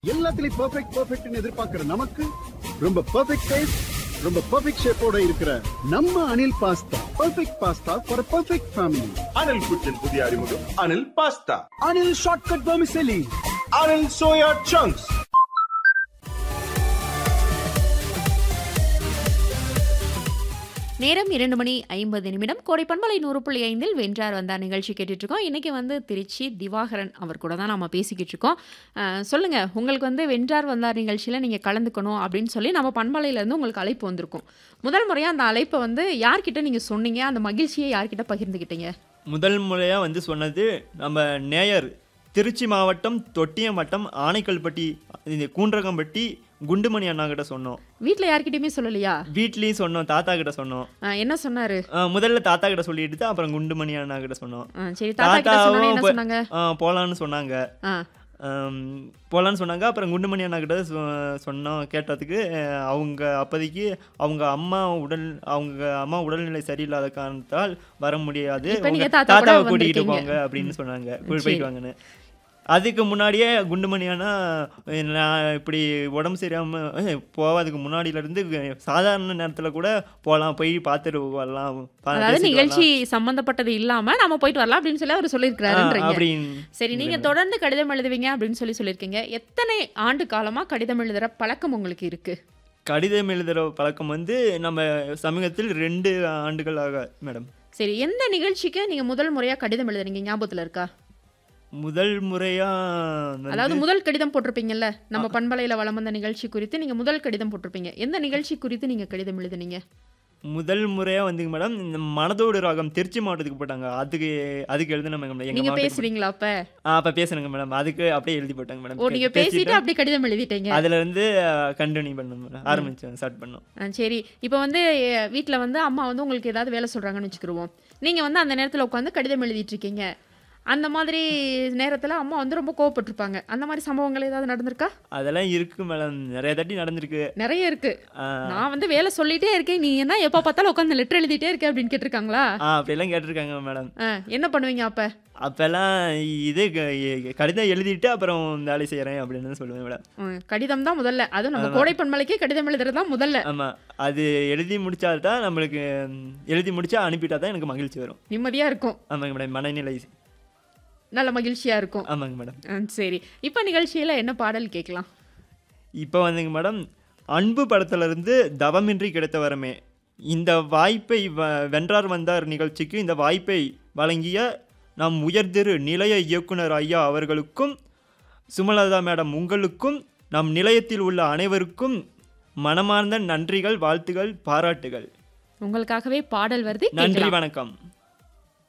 எல்லாத்துலயும் பெர்ஃபெக்ட் பெர்ஃபெக்ட்னு எதிர்பார்க்கிற நமக்கு ரொம்ப பெர்ஃபெக்ட் டேஸ்ட் ரொம்ப பெர்ஃபெக்ட் ஷேப்போட இருக்கிற நம்ம Anil pasta perfect pasta for perfect family Anil kitchen புதிய அறிமுகம் Anil pasta Anil shortcut vermicelli Anil soya chunks நேரம் இரண்டு மணி ஐம்பது நிமிடம் கோடை பண்பலை நூறு புள்ளி ஐந்தில் வென்றார் வந்தார் நிகழ்ச்சி கேட்டுட்டு இருக்கோம் இன்னைக்கு வந்து திருச்சி திவாகரன் அவர் கூட தான் நம்ம பேசிக்கிட்டு இருக்கோம் அஹ், சொல்லுங்க உங்களுக்கு வந்து வென்றார் வந்தார் நிகழ்ச்சியில் நீங்கள் கலந்துக்கணும் அப்படின்னு சொல்லி நம்ம பண்பலையிலேருந்து உங்களுக்கு அழைப்பு வந்திருக்கும் முதல் முறையாக அந்த அழைப்பை வந்து யார்கிட்ட நீங்கள் சொன்னீங்க அந்த மகிழ்ச்சியை யார்கிட்ட பகிர்ந்துக்கிட்டீங்க முதல் முறையாக வந்து சொன்னது நம்ம நேயர் திருச்சி மாவட்டம் தொட்டியம் வட்டம் ஆனைக்கல்பட்டி இது கூன்றகம்பட்டி குண்டுமணி அண்ணா கிட்ட சொன்னோம் வீட்டில் யார்கிட்டயுமே சொல்லலையா வீட்லேயும் சொன்னோம் தாத்தா கிட்ட சொன்னோம் அஹ், என்ன சொன்னாரு ஆ, முதல்ல தாத்தா கிட்ட சொல்லிட்டு தான் அப்புறம் குண்டுமணி அண்ணா கிட்ட சொன்னோம் அஹ், சரி தாத்தா கிட்ட சொன்னோன்னே என்ன போ- சொன்னாங்க ஆ, போலான்னு சொன்னாங்க ஆ ஆம், போலான்னு சொன்னாங்க அப்புறம் குண்டுமணி அண்ணா கிட்ட சொ- சொன்னோம் கேட்டதுக்கு அஹ், அவங்க அப்போதைக்கு அவங்க அம்மா உடல் அவங்க அம்மா உடல்நிலை சரியில்லாத காரணத்தால் வர முடியாது இப்ப உங்க நீங்க தாத்தா கூட தாத்தாவை கூட்டிகிட்டு வந்திருக்கீங்க. போங்க அப்படின்னு சொன்னாங்க போய் சரி. போயிட்டு வாங்கன்னு அதுக்கு முன்னாடியே குண்டுமணி அண்ணா நான் இப்படி உடம்பு சரியாமல் போவதுக்கு முன்னாடியிலேருந்து சாதாரண நேரத்தில் கூட போகலாம் போய் பார்த்துட்டு வரலாம் பா- அதாவது பேசிட்டு நிகழ்ச்சி சம்பந்தப்பட்டது இல்லாம நம்ம போயிட்டு வரலாம் அப்படின்னு சொல்லி அவர் வரலாம். ஆ, சொல்லியிருக்கிறாருன்றீங்க அப்படின்னு சரி நீங்க தொடர்ந்து கடிதம் எழுதுவீங்க அப்படின்னு சொல்லி சொல்லியிருக்கீங்க எத்தனை ஆண்டு காலமா கடிதம் எழுதுற பழக்கம் உங்களுக்கு இருக்கு கடிதம் எழுதுகிற பழக்கம் வந்து நம்ம சமீபத்தில் ரெண்டு ஆண்டுகளாக மேடம் சரி எந்த நிகழ்ச்சிக்கு நீங்க முதல் முறையா கடிதம் எழுதுறீங்க ஞாபகத்துல இருக்கா முதல் முறையா அதாவது வந்து முதல் கடிதம் போட்டிருப்பீங்கல்ல நம்ம பண்பலையில வளம் வந்த நிகழ்ச்சி குறித்து நீங்க முதல் கடிதம் போட்டிருப்பீங்க எந்த நிகழ்ச்சி குறித்து நீங்க கடிதம் எழுதுனீங்க முதல் முறையா வந்துங்க மேடம் இந்த மனதோடு ராகம் திருச்சி மாவட்டத்துக்கு போட்டாங்க அதுக்கு அதுக்கு எழுதுன மேடம் எங்க நீங்க மாவட்டத்துக்கு பேசுறீங்களா அப்ப போட்டு- ஆ, அப்ப பேசுனங்க மேடம் அதுக்கு அப்படியே எழுதி போட்டாங்க மேடம் ஓ நீங்க பே- பேசிட்டு அப்படி கடிதம் எழுதிட்டீங்க அதுல இருந்து கண்டினியூ பண்ணோம் மேடம் ஆரம்பிச்சோம் ஸ்டார்ட் பண்ணோம் ஆ, சரி இப்போ வந்து வீட்டில் வந்து அம்மா வந்து உங்களுக்கு ஏதாவது வேலை சொல்கிறாங்கன்னு வச்சுக்கிருவோம் நீங்கள் வந்து அந்த நேரத்தில் உட்காந்து கடிதம் எழுதிட்டு இருக்கீங்க அந்த மாதிரி நேரத்தில் அம்மா வந்து ரொம்ப கோவப்பட்டிருப்பாங்க அந்த மாதிரி சம்பவங்கள் ஏதாவது நடந்திருக்கா அதெல்லாம் இருக்கு மேடம் நிறைய தாட்டி நடந்திருக்கு நிறைய இருக்கு ஆ, நான் வந்து வேலை சொல்லிட்டே இருக்கேன் நீ என்ன எப்போ பார்த்தாலும் உட்காந்து லெட்டர் எழுதிட்டே இருக்க அப்படின்னு கேட்டிருக்காங்களா ஆ அப்படியெல்லாம் கேட்டிருக்காங்க மேடம் ஆ, என்ன பண்ணுவீங்க அப்போ அப்பெல்லாம் இது க- கடிதம் எழுதிட்டு அப்புறம் வேலை செய்யறேன் அப்படின்னு சொல்லுவேன் மேடம் கடிதம் தான் முதல்ல அதுவும் நம்ம கோடை பண்மலைக்கே கடிதம் எழுதுறது தான் முதல்ல ஆமா அது எழுதி முடிச்சாதான் நம்மளுக்கு ம், எழுதி முடிச்சா அனுப்பிட்டா தான் எனக்கு மகிழ்ச்சி வரும் நிம்மதியாக இருக்கும் ஆமாங்க மேடம் மனநிலை நல்ல மகிழ்ச்சியாக இருக்கும் ஆமாங்க மேடம் ஆ, சரி இப்போ நிகழ்ச்சியில் என்ன பாடல் கேட்கலாம் இப்போ வந்துங்க மேடம் அன்பு படத்துல இருந்து தவமின்றி கிடைத்த வரமே இந்த வாய்ப்பை வ- வென்றார் வந்தார் நிகழ்ச்சிக்கு இந்த வாய்ப்பை வழங்கிய நம் உயர்திரு நிலைய இயக்குனர் ஐயா அவர்களுக்கும் சுமலதா மேடம் உங்களுக்கும் நம் நிலையத்தில் உள்ள அனைவருக்கும் மனமார்ந்த நன்றிகள் வாழ்த்துகள் பாராட்டுகள் உங்களுக்காகவே பாடல் வருது நன்றி கேட்கலாம். வணக்கம்